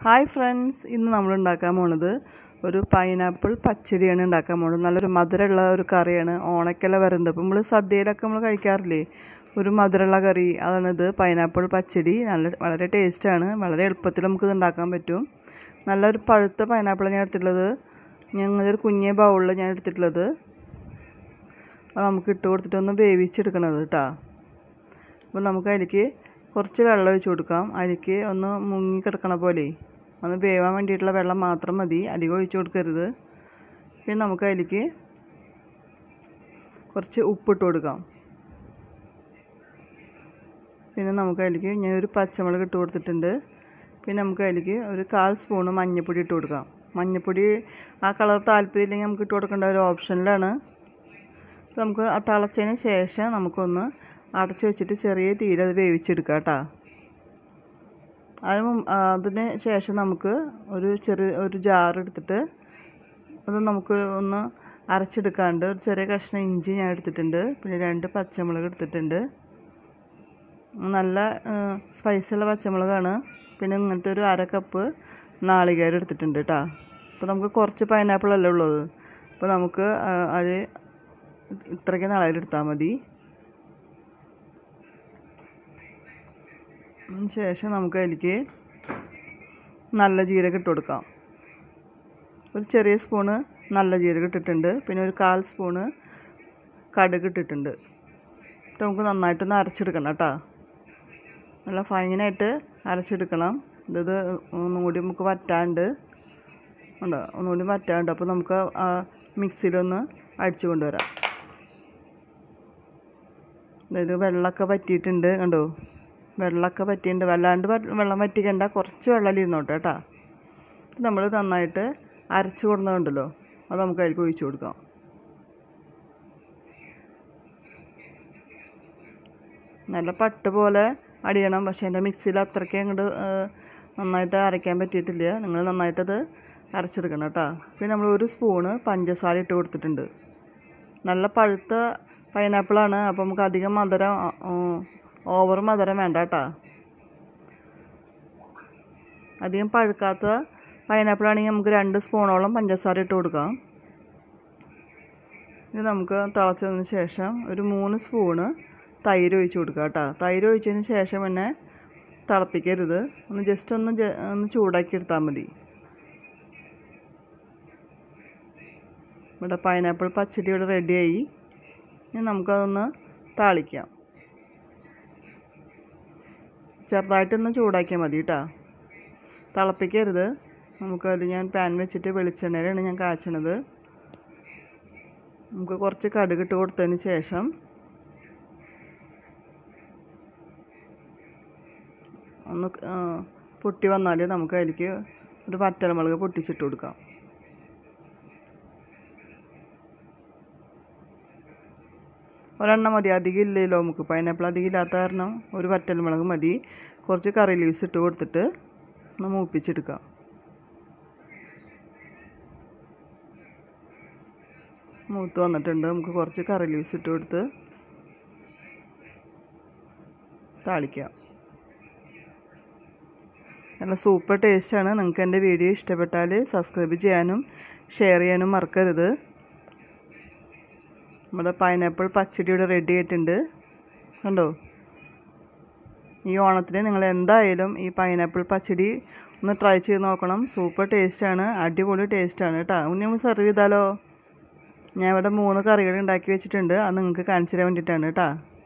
hi friends ഇന്ന് നമ്മൾ ഉണ്ടാക്കാൻ പോണത് ഒരു പൈനാപ്പിൾ പച്ചടിയാണ് ഉണ്ടാക്കാൻ പോണത് നല്ലൊരു മധുരമുള്ള ഒരു കറിയാണ് ഓണക്കല വരുന്നത് അപ്പം നമ്മൾ സദ്യയിലൊക്കെ നമ്മൾ കഴിക്കാറില്ലേ ഒരു മധുരമുള്ള കറി അതാണിത് പൈനാപ്പിൾ പച്ചടി നല്ല വളരെ ടേസ്റ്റാണ് വളരെ എളുപ്പത്തിൽ നമുക്കിത് ഉണ്ടാക്കാൻ പറ്റും നല്ലൊരു പഴുത്ത പൈനാപ്പിൾ ഞാൻ എടുത്തിട്ടുള്ളത് ഞങ്ങളൊരു കുഞ്ഞേ ബൗളിൽ ഞാൻ എടുത്തിട്ടുള്ളത് അത് നമുക്ക് ഇട്ട് കൊടുത്തിട്ട് ഒന്ന് വേവിച്ചെടുക്കണത് കേട്ടോ അപ്പോൾ നമുക്ക് അതിലേക്ക് കുറച്ച് വെള്ളം ഒഴിച്ച് കൊടുക്കാം അതിലേക്ക് ഒന്ന് മുങ്ങി കിടക്കണ പോലെ ഒന്ന് വേവാൻ വേണ്ടിയിട്ടുള്ള വെള്ളം മാത്രം മതി അധികം ഒഴിച്ച് കൊടുക്കരുത് പിന്നെ നമുക്ക് അതിലേക്ക് കുറച്ച് ഉപ്പിട്ട് കൊടുക്കാം പിന്നെ നമുക്ക് അതിലേക്ക് ഞാൻ ഒരു പച്ചമുളക് ഇട്ട് കൊടുത്തിട്ടുണ്ട് പിന്നെ നമുക്ക് അതിലേക്ക് ഒരു കാൽ സ്പൂണ് മഞ്ഞൾപ്പൊടി ഇട്ട് കൊടുക്കാം മഞ്ഞൾപ്പൊടി ആ കളർ താല്പര്യമില്ലെങ്കിൽ നമുക്ക് ഇട്ട് കൊടുക്കേണ്ട ഒരു ഓപ്ഷനിലാണ് നമുക്ക് ആ തിളച്ചതിന് ശേഷം നമുക്കൊന്ന് അടച്ചു വെച്ചിട്ട് ചെറിയ തീയിൽ അത് വേവിച്ചെടുക്കാം കേട്ടോ അതിന് മുമ്പ് അതിന് ശേഷം നമുക്ക് ഒരു ചെറിയ ഒരു ജാർ എടുത്തിട്ട് അത് നമുക്ക് ഒന്ന് അരച്ചെടുക്കാണ്ട് ഒരു ചെറിയ കഷ്ണം ഇഞ്ചി ഞാൻ എടുത്തിട്ടുണ്ട് പിന്നെ രണ്ട് പച്ചമുളക് എടുത്തിട്ടുണ്ട് നല്ല സ്പൈസുള്ള പച്ചമുളകാണ് പിന്നെ ഇങ്ങനത്തെ ഒരു അര കപ്പ് നാളികേരം എടുത്തിട്ടുണ്ട് കേട്ടോ അപ്പോൾ നമുക്ക് കുറച്ച് പൈനാപ്പിൾ അല്ലേ ഉള്ളത് അപ്പോൾ നമുക്ക് അത് ഇത്രയ്ക്ക് നാളികേരം മതി ശേഷം നമുക്ക് അതിലേക്ക് നല്ല ജീരകം ഇട്ട് കൊടുക്കാം ഒരു ചെറിയ സ്പൂണ് നല്ല ജീരകം ഇട്ടിട്ടുണ്ട് പിന്നെ ഒരു കാൽ സ്പൂണ് കടുക് ഇട്ടിട്ടുണ്ട് എന്നിട്ട് നമുക്ക് നന്നായിട്ടൊന്ന് അരച്ചെടുക്കണം കേട്ടോ നല്ല ഫൈനായിട്ട് അരച്ചെടുക്കണം ഇത് ഒന്നും കൂടി നമുക്ക് വറ്റാണ്ട് ഉണ്ടോ ഒന്നുകൂടി വറ്റാണ്ട് അപ്പോൾ നമുക്ക് മിക്സിയിലൊന്ന് അടിച്ചു കൊണ്ടുവരാം അതായത് വെള്ളമൊക്കെ പറ്റിയിട്ടുണ്ട് കണ്ടോ വെള്ളമൊക്കെ പറ്റിയിട്ടുണ്ട് വല്ലാണ്ട് വെള്ളം വറ്റിക്കണ്ട കുറച്ച് വെള്ളം ഇരുന്നോട്ടെ കേട്ടോ നമ്മൾ നന്നായിട്ട് അരച്ച് കൊടുക്കുന്നുണ്ടല്ലോ അത് നമുക്ക് അതിലേക്ക് ഒഴിച്ചു കൊടുക്കാം നല്ല പട്ട് പോലെ അടിയണം പക്ഷേ എൻ്റെ മിക്സിയിൽ അത്രയ്ക്ക് അങ്ങോട്ട് നന്നായിട്ട് അരയ്ക്കാൻ പറ്റിയിട്ടില്ല നിങ്ങൾ നന്നായിട്ടത് അരച്ചെടുക്കണം കേട്ടോ പിന്നെ നമ്മൾ ഒരു സ്പൂണ് പഞ്ചസാര ഇട്ട് കൊടുത്തിട്ടുണ്ട് നല്ല പഴുത്ത പൈനാപ്പിളാണ് അപ്പോൾ നമുക്ക് അധികം മധുരം ഓവർ മധുരം വേണ്ട കേട്ടോ അധികം പഴുക്കാത്ത പൈനാപ്പിൾ ആണെങ്കിൽ നമുക്ക് രണ്ട് സ്പൂണോളം പഞ്ചസാര ഇട്ട് കൊടുക്കാം ഇത് നമുക്ക് തിളച്ചതിന് ശേഷം ഒരു മൂന്ന് സ്പൂണ് തൈര് ഒഴിച്ച് കൊടുക്കുക കേട്ടോ തൈര് ഒഴിച്ചതിന് ശേഷം പിന്നെ തിളപ്പിക്കരുത് ഒന്ന് ജസ്റ്റ് ഒന്ന് ഒന്ന് ചൂടാക്കി എടുത്താൽ മതി ഇവിടെ പൈനാപ്പിൾ പച്ചടി ഇവിടെ റെഡിയായി ഇനി നമുക്കതൊന്ന് താളിക്കാം ചെറുതായിട്ടൊന്ന് ചൂടാക്കിയാൽ മതി കേട്ടോ തിളപ്പിക്കരുത് നമുക്കത് ഞാൻ പാൻ വെച്ചിട്ട് വെളിച്ചെണ്ണയിലാണ് ഞാൻ കാച്ചണത് നമുക്ക് കുറച്ച് കടുക് ഇട്ട് കൊടുത്തതിന് ശേഷം ഒന്ന് പൊട്ടി വന്നാൽ നമുക്ക് അതിലേക്ക് ഒരു വറ്റൽമുളക് പൊട്ടിച്ചിട്ട് കൊടുക്കാം ഒരെണ്ണം മതി അധികം ഇല്ലല്ലോ നമുക്ക് പൈനാപ്പിൾ അധികം ഇല്ലാത്ത കാരണം ഒരു വറ്റൽമുളക് മതി കുറച്ച് കറി ലീവ്സ് ഇട്ട് കൊടുത്തിട്ട് ഒന്ന് മൂപ്പിച്ചെടുക്കാം മൂത്ത് വന്നിട്ടുണ്ട് നമുക്ക് കുറച്ച് കറി ലീവ്സ് ഇട്ട് കൊടുത്ത് താളിക്കാം നല്ല സൂപ്പർ ടേസ്റ്റാണ് നിങ്ങൾക്ക് എൻ്റെ വീഡിയോ ഇഷ്ടപ്പെട്ടാൽ സബ്സ്ക്രൈബ് ചെയ്യാനും ഷെയർ ചെയ്യാനും മറക്കരുത് നമ്മുടെ പൈനാപ്പിൾ പച്ചടി ഇവിടെ റെഡി ആയിട്ടുണ്ട് കണ്ടോ ഈ ഓണത്തിന് നിങ്ങൾ എന്തായാലും ഈ പൈനാപ്പിൾ പച്ചടി ഒന്ന് ട്രൈ ചെയ്ത് നോക്കണം സൂപ്പർ ടേസ്റ്റാണ് അടിപൊളി ടേസ്റ്റാണ് കേട്ടോ ഉണ്ണി നമ്മൾ സെർവ് ചെയ്താലോ ഞാൻ ഇവിടെ മൂന്ന് കറികൾ ഉണ്ടാക്കി വെച്ചിട്ടുണ്ട് അത് നിങ്ങൾക്ക് കാണിച്ചു തരാൻ വേണ്ടിയിട്ടാണ് കേട്ടോ